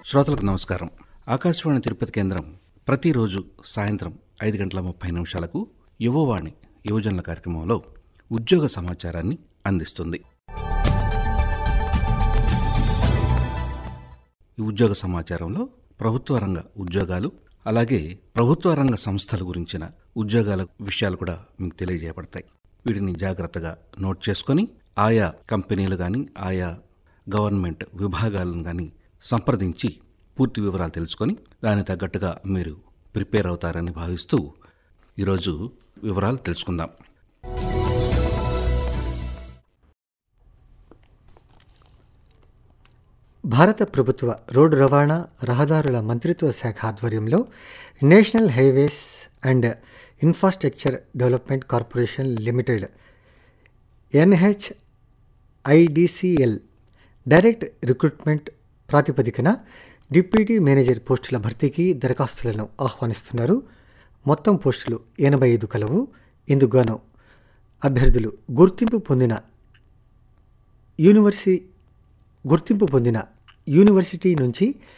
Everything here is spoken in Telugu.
శ్రోతలకు నమస్కారం ఆకాశవాణి తిరుపతి కేంద్రం ప్రతిరోజు సాయంత్రం ఐదు గంటల ముప్పై నిమిషాలకు యువవాణి యువజనుల కార్యక్రమంలో ఉద్యోగ సమాచారాన్ని అందిస్తుంది ఈ ఉద్యోగ సమాచారంలో ప్రభుత్వ రంగ ఉద్యోగాలు అలాగే ప్రభుత్వ రంగ సంస్థల గురించిన ఉద్యోగాల విషయాలు కూడా మీకు తెలియజేయబడతాయి వీటిని జాగ్రత్తగా నోట్ చేసుకొని ఆయా కంపెనీలు కానీ ఆయా గవర్నమెంట్ విభాగాలను కానీ సంప్రదించి పూర్తి వివరాలు తెలుసుకొని దానికి తగ్గట్టుగా మీరు ప్రిపేర్ అవుతారని భావిస్తూ ఈరోజు వివరాలు తెలుసుకుందాం భారత ప్రభుత్వ రోడ్డు రవాణా రహదారుల మంత్రిత్వ శాఖ ఆధ్వర్యంలో national highways and infrastructure development corporation limited NHIDCL direct recruitment ప్రాతిపదికన డిప్యూటీ మేనేజర్ పోస్టుల భర్తీకి దరఖాస్తులను ఆహ్వానిస్తున్నారు మొత్తం పోస్టులు ఎనభై ఐదు కలవు ఇందుకుగాను అభ్యర్థులు గుర్తింపు పొందిన యూనివర్సి గుర్తింపు పొందిన యూనివర్సిటీ నుంచి